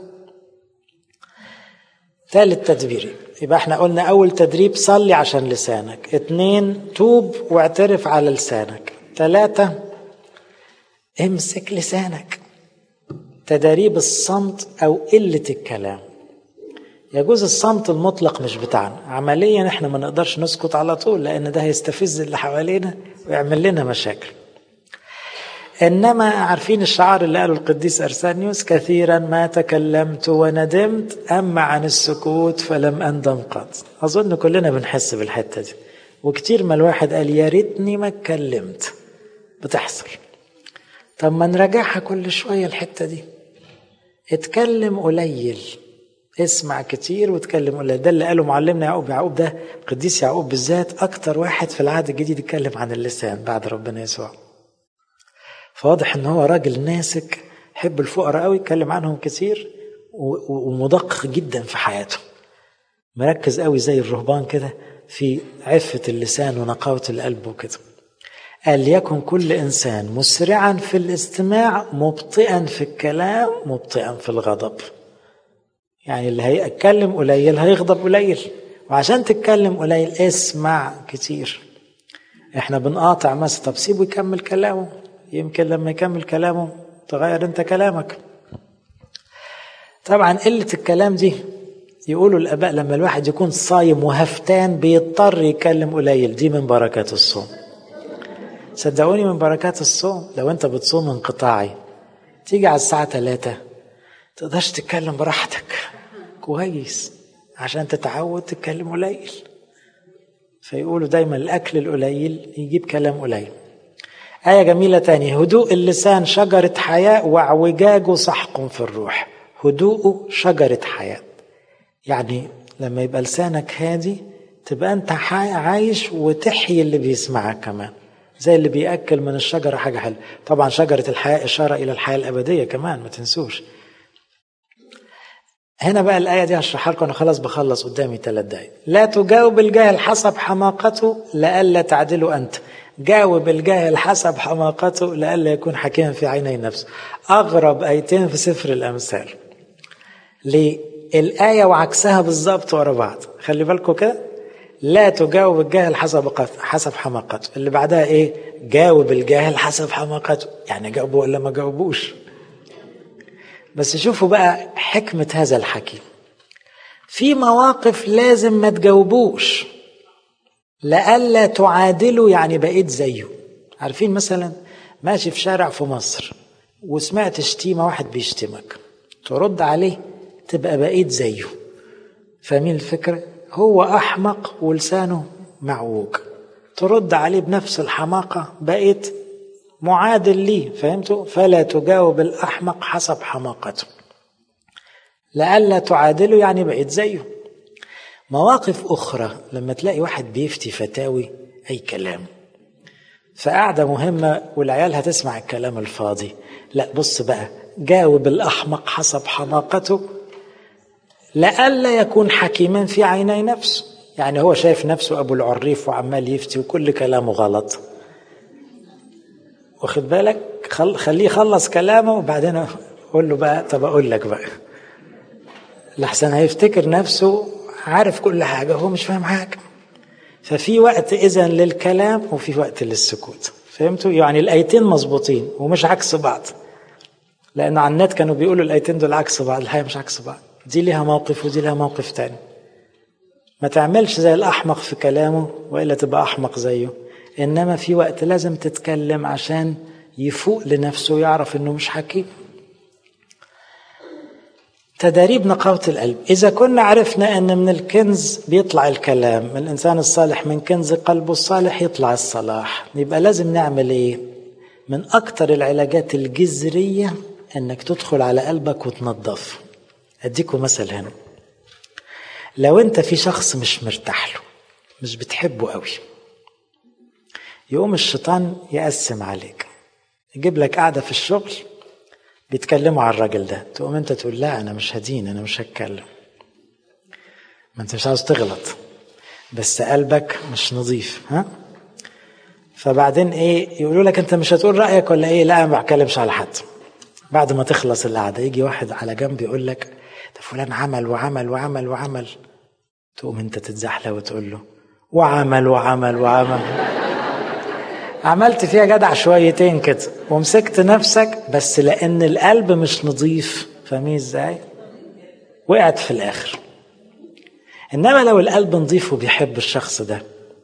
ثالث تدبير يبقى احنا قلنا أول تدريب صلي عشان لسانك اتنين توب واعترف على لسانك ثلاثة امسك لسانك تداريب الصمت أو قلة الكلام يجوز الصمت المطلق مش بتاعنا عمليا احنا ما نقدرش نسكت على طول لأن ده هيستفز اللي حوالينا ويعمل لنا مشاكل إنما عارفين الشعار اللي قاله القديس أرسانيوس كثيرا ما تكلمت وندمت أما عن السكوت فلم أندم قط أظن كلنا بنحس بالحتة دي وكتير ما الواحد قال يا ريتني ما اتكلمت بتحصل طب ما نراجعها كل شوية الحتة دي اتكلم قليل اسمع كتير واتكلم قليل ده اللي قاله معلمنا يعقوب يعقوب ده قديس يعقوب بالذات أكتر واحد في العهد الجديد يتكلم عن اللسان بعد ربنا يسوع فواضح ان هو راجل ناسك يحب الفقراء قوي يتكلم عنهم كتير ومدقق جدا في حياته مركز قوي زي الرهبان كده في عفة اللسان ونقاوة القلب وكده قال يكن كل إنسان مسرعا في الاستماع مبطئا في الكلام مبطئا في الغضب يعني اللي هيتكلم قليل هيغضب قليل وعشان تتكلم قليل اسمع كتير احنا بنقاطع مثلا طب سيبه يكمل كلامه يمكن لما يكمل كلامه تغير انت كلامك طبعا قلة الكلام دي يقولوا الآباء لما الواحد يكون صايم وهفتان بيضطر يتكلم قليل دي من بركات الصوم صدقوني من بركات الصوم لو انت بتصوم انقطاعي تيجي على الساعة ثلاثة تقدرش تتكلم براحتك كويس عشان تتعود تتكلم قليل فيقولوا دايما الأكل القليل يجيب كلام قليل آية جميلة تاني هدوء اللسان شجرة حياة واعوجاجه سحق في الروح هدوءه شجرة حياة يعني لما يبقى لسانك هادي تبقى انت عايش وتحيي اللي بيسمعك كمان زي اللي بيأكل من الشجرة حاجة حلوة طبعا شجرة الحياة إشارة إلى الحياة الأبدية كمان ما تنسوش هنا بقى الآية دي هشرحها لكم أنا خلاص بخلص قدامي ثلاث دقايق لا تجاوب الجاهل حسب حماقته لئلا تعدله أنت جاوب الجاهل حسب حماقته لئلا يكون حكيما في عيني نفسه أغرب آيتين في سفر الأمثال ليه الآية وعكسها بالظبط ورا بعض خلي بالكم كده لا تجاوب الجاهل حسب حسب حماقته اللي بعدها ايه جاوب الجاهل حسب حماقته يعني جاوبه ولا ما جاوبوش بس شوفوا بقى حكمة هذا الحكيم في مواقف لازم ما تجاوبوش لئلا تعادلوا يعني بقيت زيه عارفين مثلا ماشي في شارع في مصر وسمعت شتيمة واحد بيشتمك ترد عليه تبقى بقيت زيه فاهمين الفكرة هو أحمق ولسانه معوج ترد عليه بنفس الحماقة بقيت معادل ليه فهمتوا فلا تجاوب الأحمق حسب حماقته لئلا تعادله يعني بقيت زيه مواقف أخرى لما تلاقي واحد بيفتي فتاوي أي كلام فقعدة مهمة والعيال هتسمع الكلام الفاضي لا بص بقى جاوب الأحمق حسب حماقته لئلا يكون حكيما في عيني نفسه يعني هو شايف نفسه أبو العريف وعمال يفتي وكل كلامه غلط واخد بالك خل... خليه يخلص كلامه وبعدين قول له بقى طب أقول لك بقى لحسن هيفتكر نفسه عارف كل حاجة هو مش فاهم حاجة ففي وقت إذن للكلام وفي وقت للسكوت فهمتوا يعني الآيتين مظبوطين ومش عكس بعض لأن على النت كانوا بيقولوا الآيتين دول عكس بعض الحقيقة مش عكس بعض دي ليها موقف ودي ليها موقف تاني ما تعملش زي الأحمق في كلامه وإلا تبقى أحمق زيه إنما في وقت لازم تتكلم عشان يفوق لنفسه ويعرف إنه مش حكيم تداريب نقاوة القلب إذا كنا عرفنا أن من الكنز بيطلع الكلام من الإنسان الصالح من كنز قلبه الصالح يطلع الصلاح يبقى لازم نعمل إيه من أكتر العلاجات الجذرية أنك تدخل على قلبك وتنظفه أديكم مثل هنا لو أنت في شخص مش مرتاح له مش بتحبه قوي يقوم الشيطان يقسم عليك يجيب لك قاعدة في الشغل بيتكلموا على الراجل ده تقوم انت تقول لا انا مش هدين انا مش هتكلم ما انت مش عاوز تغلط بس قلبك مش نظيف ها فبعدين ايه يقولوا لك انت مش هتقول رايك ولا ايه لا ما بتكلمش على حد بعد ما تخلص القعده يجي واحد على جنب يقول لك ده فلان عمل وعمل وعمل وعمل تقوم انت تتزحلق وتقول له وعمل وعمل وعمل عملت فيها جدع شويتين كده ومسكت نفسك بس لان القلب مش نظيف فاهمين ازاي وقعت في الاخر انما لو القلب نظيف وبيحب الشخص ده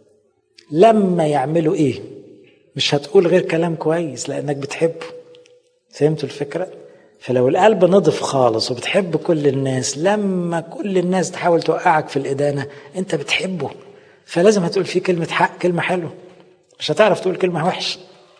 لما يعملوا ايه مش هتقول غير كلام كويس لانك بتحبه فهمتوا الفكره فلو القلب نضف خالص وبتحب كل الناس لما كل الناس تحاول توقعك في الادانه انت بتحبه فلازم هتقول فيه كلمه حق كلمه حلوه مش هتعرف تقول كلمة وحش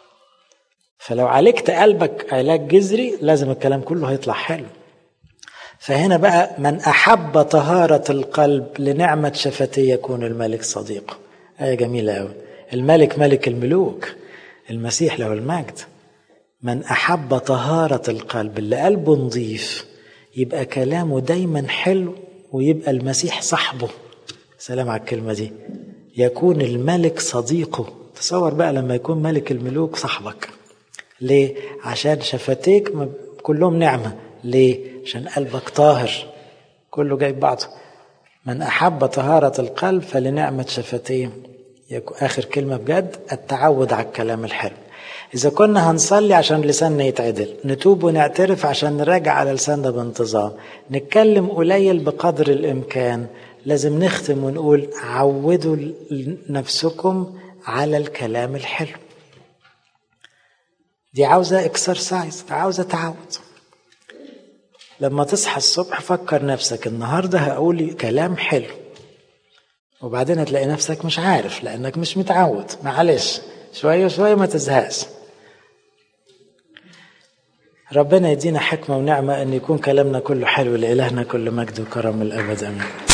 فلو عالجت قلبك علاج جذري لازم الكلام كله هيطلع حلو فهنا بقى من أحب طهارة القلب لنعمة شفتيه يكون الملك صديقه آية جميلة أوي الملك ملك الملوك المسيح له المجد من أحب طهارة القلب اللي قلبه نظيف يبقى كلامه دايما حلو ويبقى المسيح صاحبه سلام على الكلمة دي يكون الملك صديقه تصور بقى لما يكون ملك الملوك صاحبك ليه عشان شفتيك كلهم نعمة ليه عشان قلبك طاهر كله جايب بعضه من أحب طهارة القلب فلنعمة شفتيه آخر كلمة بجد التعود على الكلام الحلو إذا كنا هنصلي عشان لساننا يتعدل نتوب ونعترف عشان نراجع على لساننا بانتظام نتكلم قليل بقدر الإمكان لازم نختم ونقول عودوا نفسكم على الكلام الحلو دي عاوزة اكسرسايز عاوزة تعود لما تصحى الصبح فكر نفسك النهاردة هقول كلام حلو وبعدين هتلاقي نفسك مش عارف لانك مش متعود معلش شويه شويه ما تزهقش ربنا يدينا حكمه ونعمه ان يكون كلامنا كله حلو لالهنا كل مجد وكرم الابد امين